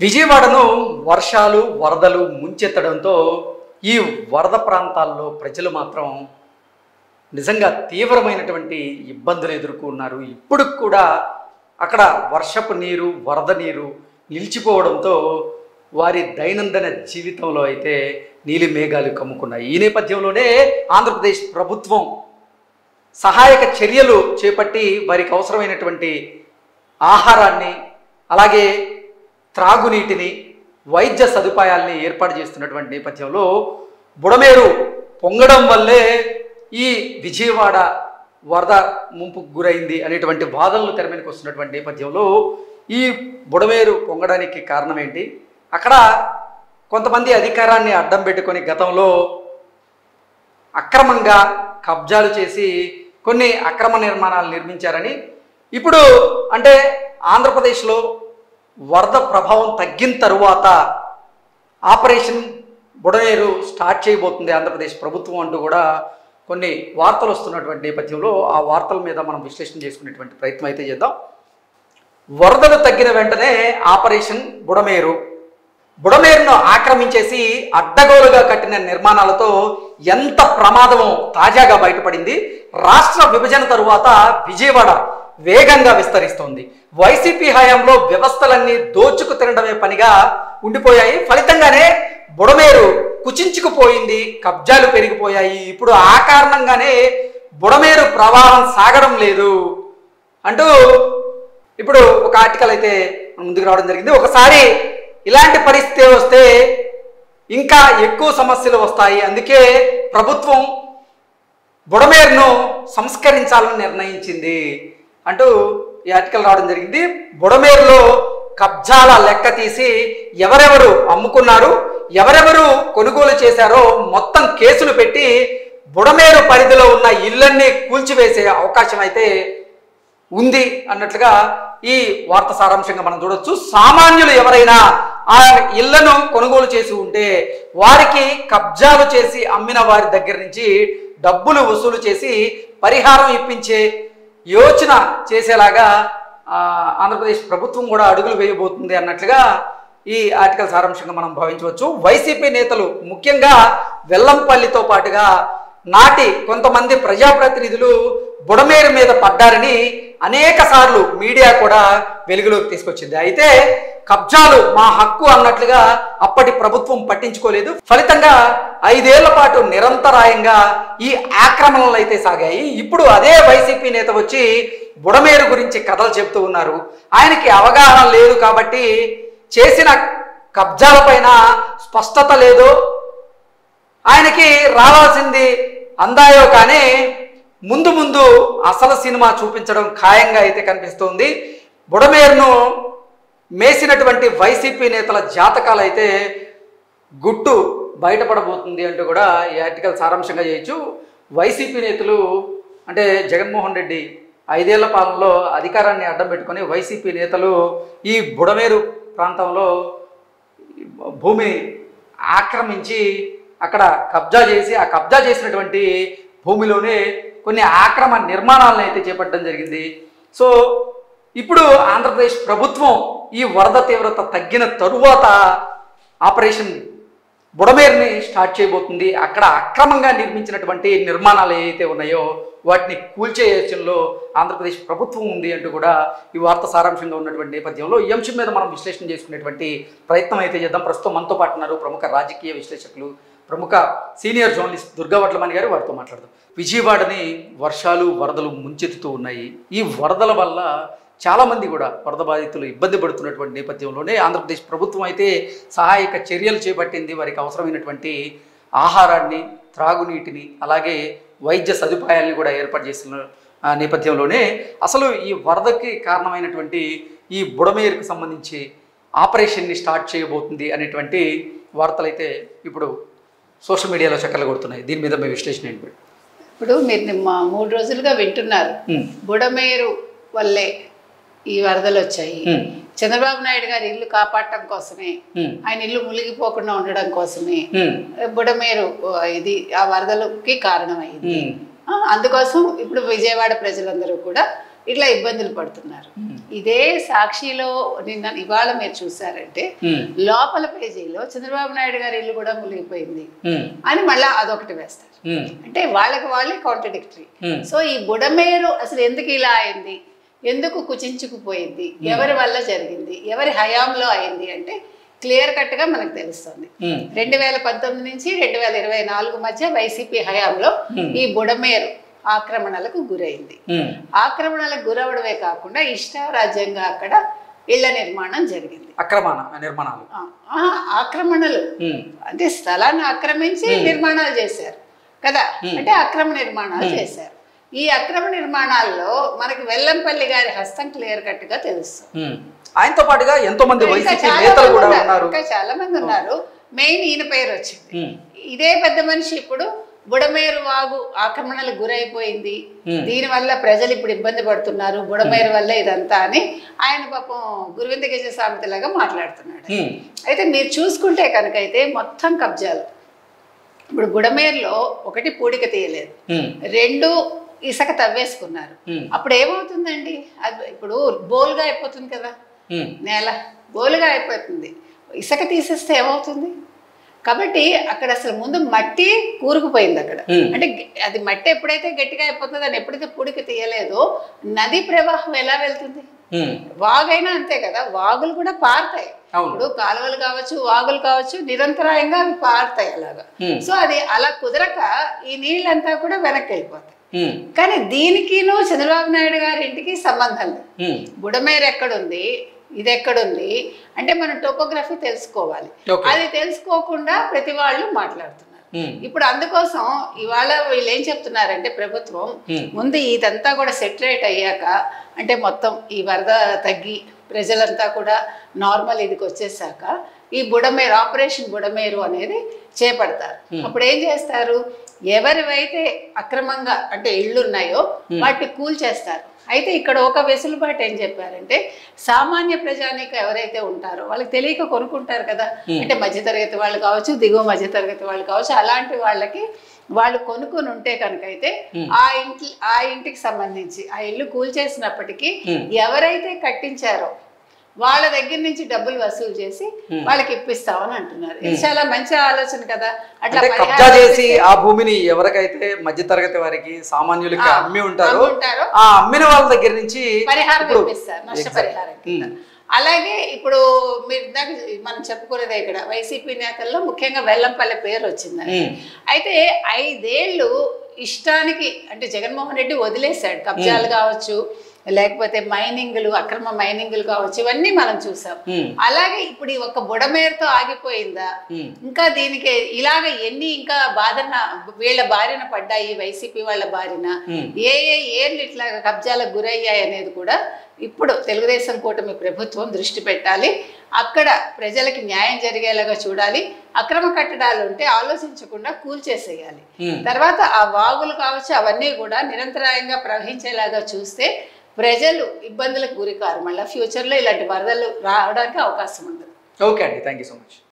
విజయవాడను వర్షాలు వరదలు ముంచెత్తడంతో ఈ వరద ప్రాంతాల్లో ప్రజలు మాత్రం నిజంగా తీవ్రమైనటువంటి ఇబ్బందులు ఎదుర్కొన్నారు ఇప్పుడు కూడా అక్కడ వర్షపు నీరు వరద నీరు నిలిచిపోవడంతో వారి దైనందిన జీవితంలో అయితే నీలి మేఘాలు కమ్ముకున్నాయి ఈ నేపథ్యంలోనే ఆంధ్రప్రదేశ్ ప్రభుత్వం సహాయక చర్యలు చేపట్టి వారికి అవసరమైనటువంటి ఆహారాన్ని అలాగే త్రాగునీటిని వైద్య సదుపాయాల్ని ఏర్పాటు చేస్తున్నటువంటి నేపథ్యంలో బుడమేరు పొంగడం వల్లే ఈ విజయవాడ వరద ముంపుకు గురైంది అనేటువంటి వాదనలు తెర మీదకి వస్తున్నటువంటి నేపథ్యంలో ఈ బుడమేరు పొంగడానికి కారణం ఏంటి అక్కడ కొంతమంది అధికారాన్ని అడ్డం పెట్టుకొని గతంలో అక్రమంగా కబ్జాలు చేసి కొన్ని అక్రమ నిర్మాణాలు నిర్మించారని ఇప్పుడు అంటే ఆంధ్రప్రదేశ్లో వరద ప్రభావం తగ్గిన తరువాత ఆపరేషన్ బుడనేరు స్టార్ట్ చేయబోతుంది ఆంధ్రప్రదేశ్ ప్రభుత్వం అంటూ కూడా కొన్ని వార్తలు వస్తున్నటువంటి నేపథ్యంలో ఆ వార్తల మీద మనం విశ్లేషణ చేసుకునేటువంటి ప్రయత్నం అయితే చేద్దాం వరదలు తగ్గిన వెంటనే ఆపరేషన్ బుడమేరు బుడమేరును ఆక్రమించేసి అడ్డగోలుగా కట్టిన నిర్మాణాలతో ఎంత ప్రమాదమో తాజాగా బయటపడింది రాష్ట్ర విభజన తరువాత విజయవాడ వేగంగా విస్తరిస్తోంది వైసీపీ హయాంలో వ్యవస్థలన్నీ దోచుకు తినడమే పనిగా ఉండిపోయాయి ఫలితంగానే బుడమేరు కుచించుకుపోయింది కబ్జాలు పెరిగిపోయాయి ఇప్పుడు ఆ కారణంగానే బుడమేరు ప్రవాహం సాగడం లేదు అంటూ ఇప్పుడు ఒక ఆర్టికల్ అయితే మన ముందుకు రావడం జరిగింది ఒకసారి ఇలాంటి పరిస్థితి వస్తే ఇంకా ఎక్కువ సమస్యలు వస్తాయి అందుకే ప్రభుత్వం బుడమేరును సంస్కరించాలని నిర్ణయించింది అంటూ ఈ ఆర్టికల్ రావడం జరిగింది బుడమేరులో కబ్జాల లెక్క తీసి ఎవరెవరు అమ్ముకున్నారు ఎవరెవరు కొనుగోలు చేశారో మొత్తం కేసులు పెట్టి బుడమేరు పరిధిలో ఉన్న ఇళ్ళన్నీ కూల్చివేసే అవకాశం అయితే ఉంది అన్నట్లుగా ఈ వార్త సారాంశంగా మనం చూడొచ్చు సామాన్యులు ఎవరైనా ఆ ఇళ్లను కొనుగోలు చేసి ఉంటే వారికి కబ్జాలు చేసి అమ్మిన వారి దగ్గర నుంచి డబ్బులు వసూలు చేసి పరిహారం ఇప్పించే యోచన చేసేలాగా ఆ, ఆంధ్రప్రదేశ్ ప్రభుత్వం కూడా అడుగులు వేయబోతుంది అన్నట్లుగా ఈ ఆర్టికల్ సారాంశంగా మనం భావించవచ్చు వైసీపీ నేతలు ముఖ్యంగా వెల్లంపల్లితో పాటుగా నాటి కొంతమంది ప్రజాప్రతినిధులు బుడమేరు మీద పడ్డారని అనేక సార్లు మీడియా కూడా వెలుగులోకి తీసుకొచ్చింది అయితే కబ్జాలు మా హక్కు అన్నట్లుగా అప్పటి ప్రభుత్వం పట్టించుకోలేదు ఫలితంగా ఐదేళ్ల పాటు నిరంతరాయంగా ఈ ఆక్రమణలు అయితే సాగాయి ఇప్పుడు అదే వైసీపీ నేత వచ్చి బుడమేరు గురించి కథలు చెప్తూ ఉన్నారు ఆయనకి అవగాహన లేదు కాబట్టి చేసిన కబ్జాలపైన స్పష్టత లేదు ఆయనకి రావాల్సింది అందాయో కానీ ముందు ముందు అసలు సినిమా చూపించడం ఖాయంగా అయితే కనిపిస్తుంది బుడమేరును మేసినటువంటి వైసీపీ నేతల జాతకాలు అయితే గుట్టు బయటపడబోతుంది అంటూ కూడా ఈ ఆర్టికల్ సారాంశంగా చేయొచ్చు వైసీపీ నేతలు అంటే జగన్మోహన్ రెడ్డి ఐదేళ్ల పాలనలో అధికారాన్ని అడ్డం పెట్టుకొని వైసీపీ నేతలు ఈ బుడమేరు ప్రాంతంలో భూమిని ఆక్రమించి అక్కడ కబ్జా చేసి ఆ కబ్జా చేసినటువంటి భూమిలోనే కొన్ని ఆక్రమ నిర్మాణాలను అయితే చేపట్టడం జరిగింది సో ఇప్పుడు ఆంధ్రప్రదేశ్ ప్రభుత్వం ఈ వరద తీవ్రత తగ్గిన తరువాత ఆపరేషన్ బుడమేరుని స్టార్ట్ చేయబోతుంది అక్కడ అక్రమంగా నిర్మించినటువంటి నిర్మాణాలు ఏవైతే ఉన్నాయో వాటిని కూల్చే యోచనలో ఆంధ్రప్రదేశ్ ప్రభుత్వం ఉంది అంటూ కూడా ఈ వార్త సారాంశంగా ఉన్నటువంటి నేపథ్యంలో ఈ అంశం మీద మనం విశ్లేషణ చేసుకునేటువంటి ప్రయత్నం అయితే చేద్దాం ప్రస్తుతం మనతో పాటు ఉన్నారు ప్రముఖ రాజకీయ విశ్లేషకులు ప్రముఖ సీనియర్ జర్నలిస్ట్ దుర్గా వడ్లమణి గారు వారితో మాట్లాడదాం విజయవాడని వర్షాలు వరదలు ముంచెత్తుతూ ఉన్నాయి ఈ వరదల వల్ల చాలామంది కూడా వరద బాధితులు ఇబ్బంది పడుతున్నటువంటి నేపథ్యంలోనే ఆంధ్రప్రదేశ్ ప్రభుత్వం అయితే సహాయక చర్యలు చేపట్టింది వారికి అవసరమైనటువంటి ఆహారాన్ని త్రాగునీటిని అలాగే వైద్య సదుపాయాల్ని కూడా ఏర్పాటు చేసిన ఆ, నేపథ్యంలోనే అసలు ఈ వరదకి కారణమైనటువంటి ఈ బుడమేరుకు సంబంధించి ఆపరేషన్ని స్టార్ట్ చేయబోతుంది అనేటువంటి వార్తలు అయితే ఇప్పుడు సోషల్ మీడియాలో చక్కర్లు కొడుతున్నాయి దీని మీద మీ విశ్లేషణ ఏంటి ఇప్పుడు మీరు నిమ్మ మూడు రోజులుగా వింటున్నారు ఉమ్, బుడమేరు వల్లే ఈ వరదలు వచ్చాయి ఉమ్, చంద్రబాబు నాయుడు గారి ఇల్లు కాపాడటం కోసమే ఉమ్, ఆయన ఇల్లు మునిగిపోకుండా ఉండడం కోసమే ఉమ్, బుడమేరు ఆ, ఇది ఆ వరదలకి కారణమైంది ఉమ్, ఆ, అందుకోసం ఇప్పుడు విజయవాడ ప్రజలందరూ కూడా ఇట్లా ఇబ్బందులు పడుతున్నారు ఉమ్. ఇదే సాక్షిలో నిన్న ఇవాళ మీరు చూసారంటే ఉమ్, లోపల పేజీలో చంద్రబాబు నాయుడు గారి ఇల్లు కూడా మునిగిపోయింది ఉమ్, అని మళ్ళీ అదొకటి వేస్తారు ఉమ్, అంటే వాళ్ళకి వాళ్ళే కాంట్రడిక్టరీ ఉమ్, సో ఈ బుడమేరు అసలు ఎందుకు ఇలా అయింది ఎందుకు కుచించుకుపోయింది ఎవరి వల్ల జరిగింది ఎవరి హయాంలో అయింది అంటే క్లియర్ కట్గా మనకు తెలుస్తుంది ఉమ్, రెండు వేల పంతొమ్మిది నుంచి రెండు వేల ఇరవై నాలుగు మధ్య వైసీపీ హయాంలో ఈ బుడమేరు ఆక్రమణలకు గురైంది ఉమ్, ఆక్రమణలకు గురవడమే కాకుండా ఇష్టారాజ్యంగా అక్కడ ఇళ్ల నిర్మాణం జరిగింది అక్రమాణ నిర్మాణాలు ఆ, ఆ, ఆక్రమణలు ఉమ్, అంటే స్థలాన్ని ఆక్రమించి నిర్మాణాలు చేశారు కదా అంటే అక్రమ నిర్మాణాలు చేశారు ఈ అక్రమ నిర్మాణాల్లో మనకి వెల్లంపల్లి గారి హస్తం క్లియర్ కట్ గా తెలుస్తుంది ఉమ్. ఆయనతో పాటుగా ఎంతో మంది ఇంకా వైసీపీ చాలా నేతలు మంది కూడా ఉన్నారు. ఉన్నారు ఇంకా చాలా మంది ఉన్నారు మెయిన్ ఈయన పేరు వచ్చింది ఉమ్, ఇదే పెద్ద మనిషి ఇప్పుడు బుడమేరు వాగు ఆక్రమణలకు గురైపోయింది Hmm. దీని వల్ల ప్రజలు ఇప్పుడు ఇబ్బంది పడుతున్నారు బుడమేరు వల్ల ఇదంతా అని ఆయన పాపం గురువింద గజ సామెతలాగా మాట్లాడుతున్నాడు ఉమ్, అయితే మీరు చూసుకుంటే కనుక అయితే మొత్తం కబ్జాలు ఇప్పుడు బుడమేరులో ఒకటి పూడిక తీయలేదు ఉమ్, రెండు ఇసుక తవ్వేసుకున్నారు ఉమ్, అప్పుడు ఏమవుతుందండి అది ఇప్పుడు బోల్గా అయిపోతుంది కదా ఉమ్, నేల బోలుగా అయిపోతుంది ఇసుక తీసేస్తే ఏమవుతుంది కాబట్టి అక్కడ అసలు ముందు మట్టి కూరుకుపోయింది అక్కడ Hmm. అంటే గ- అది మట్టి ఎప్పుడైతే గట్టిగా అయిపోతుందో దాన్ని ఎప్పుడైతే పూడికి తీయలేదో నది ప్రవాహం ఎలా వెళ్తుంది ఉమ్, వాగైనా అంతే కదా వాగులు కూడా పారుతాయి అవును ఇప్పుడు కాలువలు కావచ్చు వాగులు కావచ్చు నిరంతరాయంగా అవి పారుతాయి అలాగా ఉమ్, సో అది అలా కుదరక ఈ నీళ్ళంతా కూడా వెనక్కి వెళ్ళిపోతాయి ఉమ్, కానీ దీనికిను చంద్రబాబు నాయుడు గారి ఇంటికి సంబంధం లేదు ఉమ్, బుడమేరు ఎక్కడుంది ఇది ఎక్కడుంది అంటే మనం టోపోగ్రఫీ తెలుసుకోవాలి ఓకే అది తెలుసుకోకుండా ప్రతి వాళ్ళు మాట్లాడుతున్నారు ఉమ్, ఇప్పుడు అందుకోసం ఇవాళ వీళ్ళు ఏం చెప్తున్నారంటే ప్రభుత్వం ఉమ్, ముందు ఇదంతా కూడా సెటరేట్ అయ్యాక అంటే మొత్తం ఈ వరద తగ్గి ప్రజలంతా కూడా నార్మల్ ఇదికి వచ్చేసాక ఈ బుడమేరు ఆపరేషన్ బుడమేరు అనేది చేపడతారు అప్పుడు ఏం చేస్తారు ఎవరివైతే అక్రమంగా అంటే ఇళ్ళు ఉన్నాయో వాటిని కూల్చేస్తారు అయితే ఇక్కడ ఒక వెసులుబాటు ఏం చెప్పారంటే సామాన్య ప్రజానీక ఎవరైతే ఉంటారో వాళ్ళకి తెలియక కొనుక్కుంటారు కదా అంటే మధ్యతరగతి వాళ్ళు కావచ్చు దిగువ మధ్యతరగతి వాళ్ళు కావచ్చు అలాంటి వాళ్ళకి వాళ్ళు కొనుక్కొని ఉంటే కనుక అయితే ఆ ఇంటి ఆ ఇంటికి సంబంధించి ఆ ఇల్లు కూల్చేసినప్పటికీ ఎవరైతే కట్టించారో వాళ్ళ దగ్గర నుంచి డబ్బులు వసూలు చేసి వాళ్ళకి ఇప్పిస్తామని అంటున్నారు ఇది చాలా మంచి ఆలోచన కదా అట్లా అంటే పరిహారం కబ్జా చేసి ఆ భూమిని ఎవరికైతే మధ్యతరగతి వారికి సామాన్యులకి ఆ, అమ్మి ఉంటారో ఉంటారో ఆ అమ్మిన వాళ్ళ దగ్గర నుంచి పరిహారం ఇప్పుడు ఇప్పిస్తారు నష్టపరిహారం కింద. అలాగే ఇప్పుడు మీరు ఇందాక మనం చెప్పుకునేదే ఇక్కడ వైసీపీ నేతల్లో ముఖ్యంగా వెల్లంపల్లి పేరు వచ్చిందని ఉమ్, అయితే ఐదేళ్ళు ఇష్టానికి అంటే జగన్మోహన్ రెడ్డి వదిలేశాడు కబ్జాలు కావచ్చు లేకపోతే మైనింగ్లు అక్రమ మైనింగ్లు కావచ్చు ఇవన్నీ మనం చూసాం ఉమ్, అలాగే ఇప్పుడు ఈ ఒక్క బుడమేరుతో ఆగిపోయిందా ఉమ్, ఇంకా దీనికి ఇలాగ ఎన్ని ఇంకా బాధన వీళ్ళ బారిన పడ్డాయి వైసీపీ వాళ్ళ బారిన ఉమ్, ఏ ఏ ఏర్లు ఇట్లా కబ్జాలకు గురయ్యాయి అనేది కూడా ఇప్పుడు తెలుగుదేశం కూటమి ప్రభుత్వం దృష్టి పెట్టాలి అక్కడ ప్రజలకి న్యాయం జరిగేలాగా చూడాలి అక్రమ కట్టడాలు ఉంటే ఆలోచించకుండా కూల్చేసేయాలి ఉమ్. తర్వాత ఆ వాగులు కావచ్చు అవన్నీ కూడా నిరంతరాయంగా ప్రవహించేలాగా చూస్తే ప్రజలు ఇబ్బందులకు గురికారు మళ్ళీ ఫ్యూచర్లో ఇలాంటి వరదలు రావడానికి అవకాశం ఉండదు ఓకే అండి థ్యాంక్ యూ సో మచ్